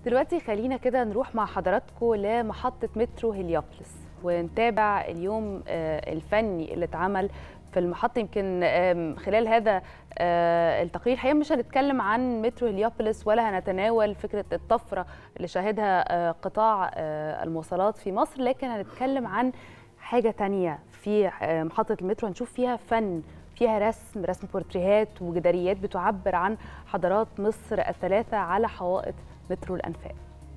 دلوقتي خلينا كده نروح مع حضراتكم لمحطة مترو هليوبلس ونتابع اليوم آه، الفني اللي اتعمل في المحطة يمكن آم، خلال هذا آه، التقرير الحقيقة مش هنتكلم عن مترو هليوبلس ولا هنتناول فكرة الطفرة اللي شهدها آه، قطاع آه، المواصلات في مصر لكن هنتكلم عن حاجة تانية في آه، محطة المترو هنشوف فيها فن فيها رسم رسم بورتريهات وجداريات بتعبر عن حضارات مصر الثلاثة على حوائط مترو الأنفاق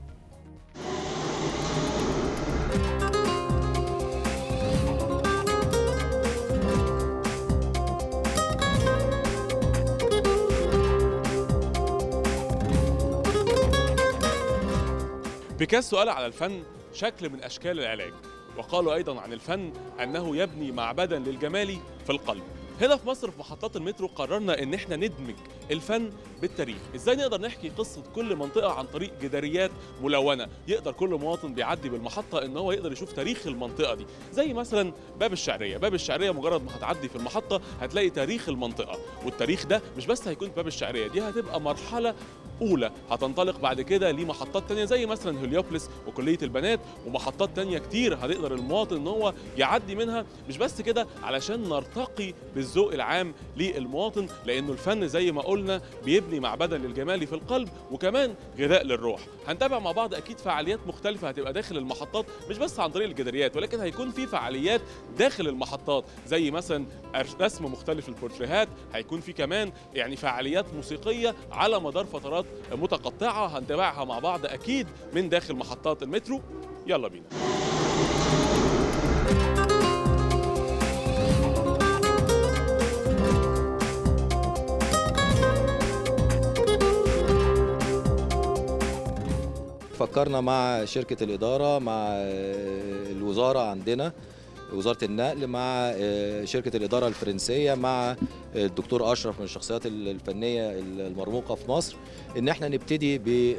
بيكاسو قال على الفن شكل من أشكال العلاج وقالوا أيضا عن الفن أنه يبني معبدا للجمال في القلب هنا في مصر في محطات المترو قررنا ان احنا ندمج الفن بالتاريخ ازاي نقدر نحكي قصه كل منطقه عن طريق جداريات ملونه يقدر كل مواطن بيعدي بالمحطه ان هو يقدر يشوف تاريخ المنطقه دي زي مثلا باب الشعريه باب الشعريه مجرد ما هتعدي في المحطه هتلاقي تاريخ المنطقه والتاريخ ده مش بس هيكون في باب الشعريه دي هتبقى مرحله اولى هتنطلق بعد كده لمحطات تانية زي مثلا هليوبلس وكليه البنات ومحطات تانية كتير هتقدر المواطن ان هو يعدي منها مش بس كده علشان نرتقي بالذوق العام للمواطن لانه الفن زي ما قلنا بيبني معبدا للجمال في القلب وكمان غذاء للروح هنتابع مع بعض اكيد فعاليات مختلفه هتبقى داخل المحطات مش بس عن طريق الجداريات ولكن هيكون في فعاليات داخل المحطات زي مثلا رسم مختلف البورتريهات هيكون في كمان يعني فعاليات موسيقيه على مدار فترات متقطعه هنتابعها مع بعض اكيد من داخل محطات المترو يلا بينا فكرنا مع شركة الإدارة مع الوزارة عندنا وزارة النقل مع شركة الإدارة الفرنسية مع الدكتور أشرف من الشخصيات الفنية المرموقة في مصر إن احنا نبتدي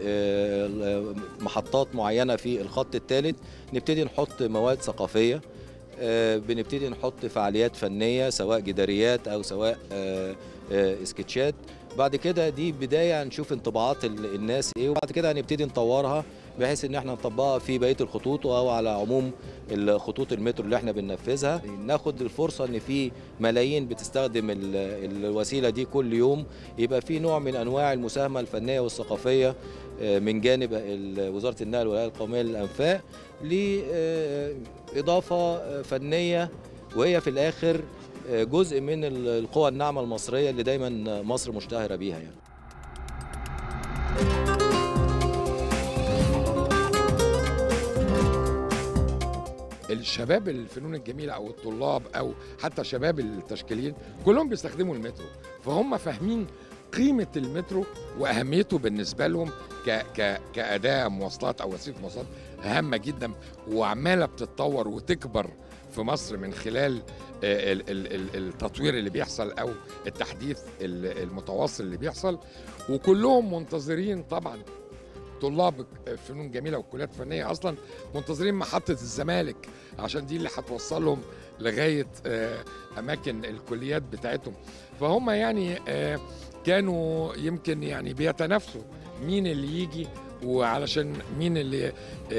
بمحطات معينة في الخط الثالث نبتدي نحط مواد ثقافية بنبتدي نحط فعاليات فنية سواء جداريات أو سواء سكتشات بعد كده دي بدايه هنشوف انطباعات الناس ايه وبعد كده هنبتدي نطورها بحيث ان احنا نطبقها في بقيه الخطوط او على عموم الخطوط المترو اللي احنا بننفذها ناخد الفرصه ان في ملايين بتستخدم الوسيله دي كل يوم يبقى في نوع من انواع المساهمه الفنيه والثقافيه من جانب وزاره النقل والهيئه القوميه للانفاق لاضافه فنيه وهي في الاخر جزء من القوى الناعمة المصرية اللي دايما مصر مشتهرة بيها يعني. الشباب الفنون الجميلة أو الطلاب أو حتى شباب التشكيليين كلهم بيستخدموا المترو فهم فاهمين قيمة المترو وأهميته بالنسبة لهم ك ك كأداة مواصلات أو وسيلة مواصلات هامة جدا وعمالة بتتطور وتكبر في مصر من خلال التطوير اللي بيحصل او التحديث المتواصل اللي بيحصل وكلهم منتظرين طبعا طلاب فنون جميله وكليات فنيه اصلا منتظرين محطه الزمالك عشان دي اللي هتوصلهم لغايه اماكن الكليات بتاعتهم فهم يعني كانوا يمكن يعني بيتنافسوا مين اللي يجي وعلشان مين اللي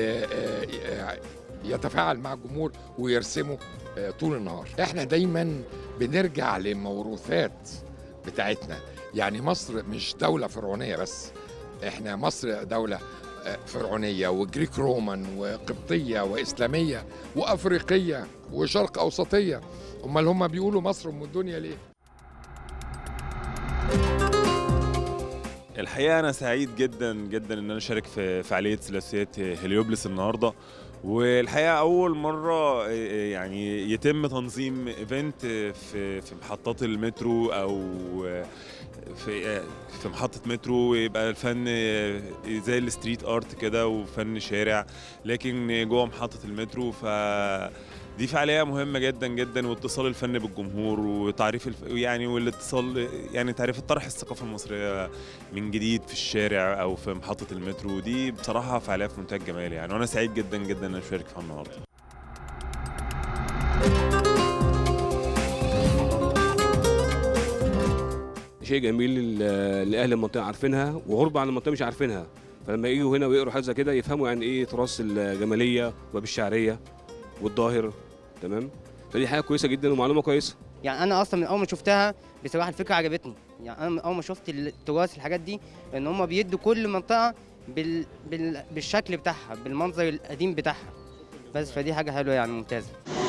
يتفاعل مع الجمهور ويرسمه طول النهار احنا دايما بنرجع لموروثات بتاعتنا يعني مصر مش دولة فرعونية بس احنا مصر دولة فرعونية وجريك رومان وقبطية وإسلامية وأفريقية وشرق أوسطية أمال هم بيقولوا مصر أم الدنيا ليه؟ الحقيقة أنا سعيد جدا جدا إن أنا أشارك في فعالية ثلاثيات هليوبلس النهاردة والحقيقه اول مره يعني يتم تنظيم ايفنت في في محطات المترو او في في محطه مترو ويبقى الفن زي الستريت ارت كده وفن شارع لكن جوه محطه المترو ف دي فعاليه مهمه جدا جدا واتصال الفن بالجمهور وتعريف الف... يعني والاتصال يعني تعريف الطرح الثقافه المصريه من جديد في الشارع او في محطه المترو دي بصراحه فعاليه في منتهى الجمال يعني وانا سعيد جدا جدا ان اشارك فيها النهارده شيء جميل لاهل المنطقه عارفينها وغربه عن المنطقه مش عارفينها فلما يجوا هنا ويقروا حاجه زي كده يفهموا يعني ايه تراث الجماليه وباب الشعريه والظاهر تمام فدي حاجه كويسه جدا ومعلومه كويسه يعني انا اصلا من اول ما شفتها بصراحه الفكره عجبتني يعني انا من اول ما شفت التراث الحاجات دي ان هم بيدوا كل منطقه بال... بال... بالشكل بتاعها بالمنظر القديم بتاعها بس فدي حاجه حلوه يعني ممتازه